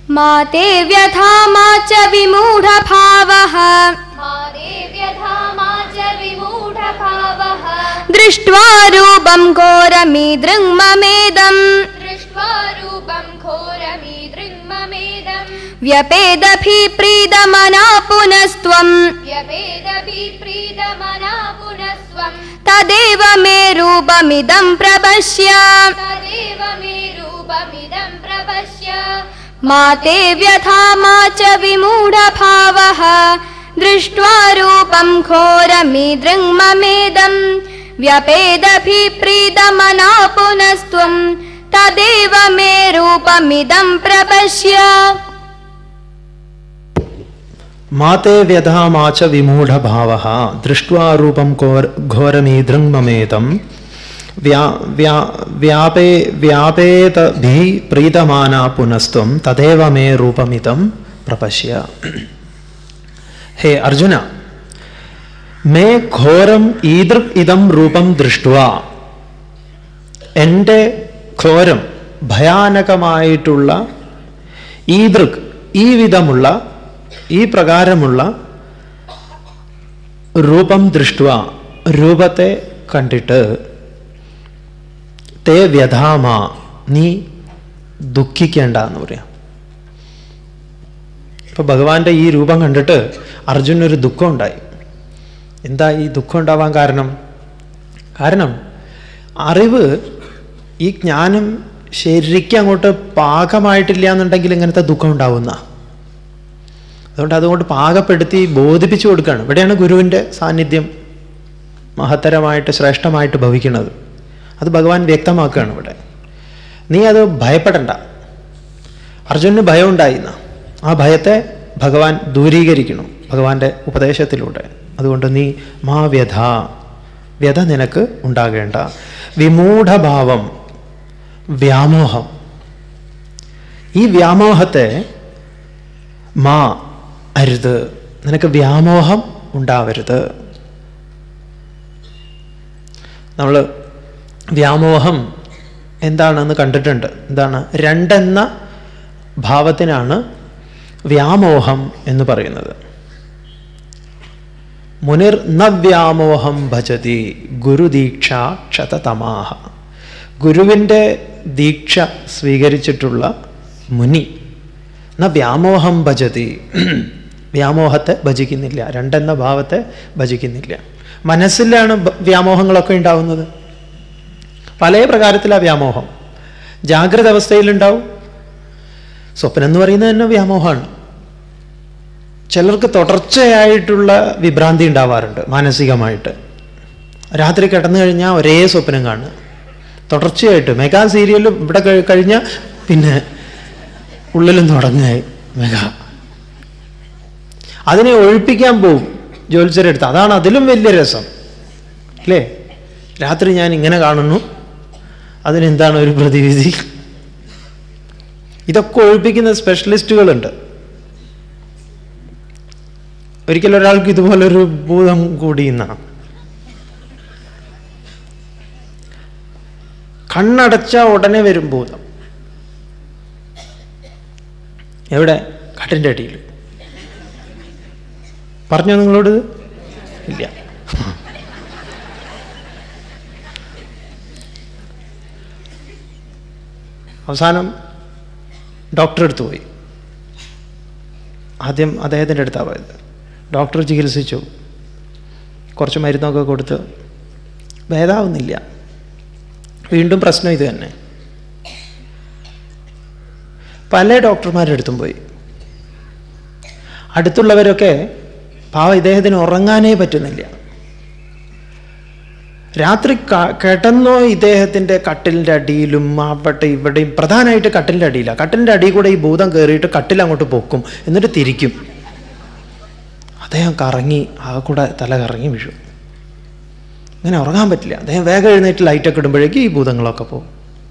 मा ते व्यथा मा च विमूढभावः मा देव्यथा मा च विमूढभावः दृष्ट्वा रूपं घोरमीदृङ्ममेदम् दृष्ट्वा रूपं घोरमीदृङ्ममेदम् व्यपेदभिप्रीदमना पुनस्त्वम् व्यपेदभिप्रीतमना पुनस्त्वम् तदेव मे रूपमिदं प्रपश्य तदेव मे रूपमिदं प्रपश्य मा ते व्यथा मा च विमूढभावः दृष्ट्वा रूपं घोरमीदृङ्ममेदम् व्यपेदभिप्रीदमना पुनस्त्वम् तदेव मे रूपमिदं प्रपश्य മാതേ വ്യഥാമാച വിമൂഢഭാവ ദൃഷ്ട്വാ രൂപം ഘോര ഘോരമീദൃങ്മമേതം വ്യാ വ്യാ വ്യാപേ വ്യാപേതഭി പ്രീതമാന പുനസ്ത്വം തദേവ മേ രൂപമിതം പ്രപശ്യ ഹേ അർജുന മേ ഘോരം ഈദൃക് ഇതം രൂപം ദൃഷ്ട്വാ എൻ്റെ ഘോരം ഭയാനകമായിട്ടുള്ള ഈദൃക് ഈ വിധമുള്ള ഈ പ്രകാരമുള്ള രൂപം ദൃഷ്ടുവ രൂപത്തെ കണ്ടിട്ട് തേ വ്യഥാമ നീ ദുഃഖിക്കേണ്ട എന്ന് പറയാം ഇപ്പൊ ഭഗവാന്റെ ഈ രൂപം കണ്ടിട്ട് അർജുനൊരു ദുഃഖം ഉണ്ടായി എന്താ ഈ ദുഃഖം ഉണ്ടാവാൻ കാരണം കാരണം അറിവ് ഈ ജ്ഞാനം ശരിക്കും അങ്ങോട്ട് പാകമായിട്ടില്ല എന്നുണ്ടെങ്കിൽ ഇങ്ങനത്തെ ദുഃഖം ഉണ്ടാവുന്ന അതുകൊണ്ട് അതുകൊണ്ട് പാകപ്പെടുത്തി ബോധിപ്പിച്ചു കൊടുക്കുകയാണ് ഇവിടെയാണ് ഗുരുവിൻ്റെ സാന്നിധ്യം മഹത്തരമായിട്ട് ശ്രേഷ്ഠമായിട്ട് ഭവിക്കുന്നത് അത് ഭഗവാൻ വ്യക്തമാക്കുകയാണ് ഇവിടെ നീ അത് ഭയപ്പെടണ്ട അർജുനന് ഭയം ഉണ്ടായിന്ന ആ ഭയത്തെ ഭഗവാൻ ദൂരീകരിക്കണം ഭഗവാന്റെ ഉപദേശത്തിലൂടെ അതുകൊണ്ട് നീ മാ വ്യഥ വ്യഥ നിനക്ക് ഉണ്ടാകേണ്ട വിമൂഢഭാവം വ്യാമോഹം ഈ വ്യാമോഹത്തെ മാ അരുത് നിനക്ക് വ്യാമോഹം ഉണ്ടാവരുത് നമ്മൾ വ്യാമോഹം എന്താണെന്ന് കണ്ടിട്ടുണ്ട് എന്താണ് രണ്ടെന്ന ഭാവത്തിനാണ് വ്യാമോഹം എന്ന് പറയുന്നത് മുനിർ ന വ്യാമോഹം ഭജതി ഗുരുദീക്ഷ ക്ഷതതമാഹ ഗുരുവിൻ്റെ ദീക്ഷ സ്വീകരിച്ചിട്ടുള്ള മുനി ന വ്യാമോഹം ഭജതി വ്യാമോഹത്തെ ഭജിക്കുന്നില്ല രണ്ടെന്ന ഭാവത്തെ ഭജിക്കുന്നില്ല മനസ്സിലാണ് ഭ- വ്യാമോഹങ്ങളൊക്കെ ഉണ്ടാവുന്നത് പല പ്രകാരത്തിലാണ് വ്യാമോഹം ജാഗ്രത അവസ്ഥയിലുണ്ടാവും സ്വപ്നം എന്ന് പറയുന്നത് തന്നെ വ്യാമോഹമാണ് ചിലർക്ക് തുടർച്ചയായിട്ടുള്ള വിഭ്രാന്തി ഉണ്ടാവാറുണ്ട് മാനസികമായിട്ട് രാത്രി കിടന്നു കഴിഞ്ഞാൽ ഒരേ സ്വപ്നം കാണുക തുടർച്ചയായിട്ട് മെഗാ സീരിയലും ഇവിടെ കഴി- കഴിഞ്ഞാൽ പിന്നെ ഉള്ളിലും തുടങ്ങായി മെഗാ അതിനെ ഒഴിപ്പിക്കാൻ പോവും ജ്യോത്സ്യരെടുത്ത് അതാണ് അതിലും വലിയ രസം അല്ലേ രാത്രി ഞാൻ ഇങ്ങനെ കാണുന്നു അതിനെന്താണ് ഒരു പ്രതിവിധി ഇതൊക്കെ ഒഴിപ്പിക്കുന്ന സ്പെഷ്യലിസ്റ്റുകളുണ്ട് ഒരിക്കലും ഒരാൾക്ക് ഇതുപോലൊരു ഭൂതം കൂടിയെന്നാണ് കണ്ണടച്ച ഉടനെ വരും ഭൂതം എവിടെ കട്ടിൻ്റെ അടിയിൽ പറഞ്ഞോ നിങ്ങളോട് ഇത്? ഇല്ല അവസാനം ഡോക്ടറെ അടുത്ത് പോയി ആദ്യം അദ്ദേഹത്തിൻ്റെ അടുത്താണ് പോയത് ഡോക്ടർ ചികിത്സിച്ചു കുറച്ച് മരുന്നൊക്കെ കൊടുത്ത് ഭേദാവുന്നില്ല വീണ്ടും പ്രശ്നം ഇത് തന്നെ പല ഡോക്ടർമാരുടെ അടുത്തും പോയി അടുത്തുള്ളവരൊക്കെ പാവം ഇദ്ദേഹത്തിന് ഉറങ്ങാനേ പറ്റുന്നില്ല രാത്രി ക- കിടന്നോ ഇദ്ദേഹത്തിൻ്റെ കട്ടിലിൻ്റെ അടിയിലും അവിടെ ഇവിടെയും പ്രധാനമായിട്ട് കട്ടിലിൻ്റെ അടിയിലാണ് കട്ടിലിൻ്റെ അടിയിൽ കൂടെ ഈ ഭൂതം കയറിയിട്ട് കട്ടിൽ അങ്ങോട്ട് പൊക്കും എന്നിട്ട് തിരിക്കും അദ്ദേഹം കറങ്ങി ആ കൂടെ തല കറങ്ങി വീഴും ഇങ്ങനെ ഉറങ്ങാൻ പറ്റില്ല അദ്ദേഹം വേഗം എഴുന്നേറ്റ് ലൈറ്റൊക്കെ ഇടുമ്പോഴേക്കും ഈ ഭൂതങ്ങളൊക്കെ പോകും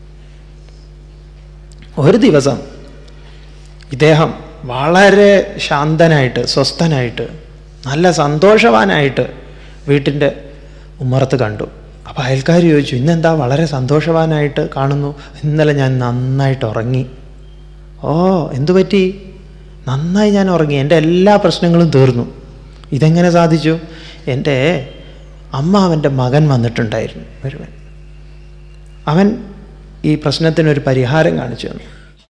ഒരു ദിവസം ഇദ്ദേഹം വളരെ ശാന്തനായിട്ട് സ്വസ്ഥനായിട്ട് നല്ല സന്തോഷവാനായിട്ട് വീട്ടിൻ്റെ ഉമ്മറത്ത് കണ്ടു അപ്പോൾ അയൽക്കാർ ചോദിച്ചു ഇന്നെന്താ വളരെ സന്തോഷവാനായിട്ട് കാണുന്നു ഇന്നലെ ഞാൻ നന്നായിട്ട് ഉറങ്ങി ഓ എന്തു പറ്റി നന്നായി ഞാൻ ഉറങ്ങി എൻ്റെ എല്ലാ പ്രശ്നങ്ങളും തീർന്നു ഇതെങ്ങനെ സാധിച്ചു എൻ്റെ അമ്മാവൻ്റെ മകൻ വന്നിട്ടുണ്ടായിരുന്നു ഒരുവൻ അവൻ ഈ പ്രശ്നത്തിനൊരു പരിഹാരം കാണിച്ചു തന്നു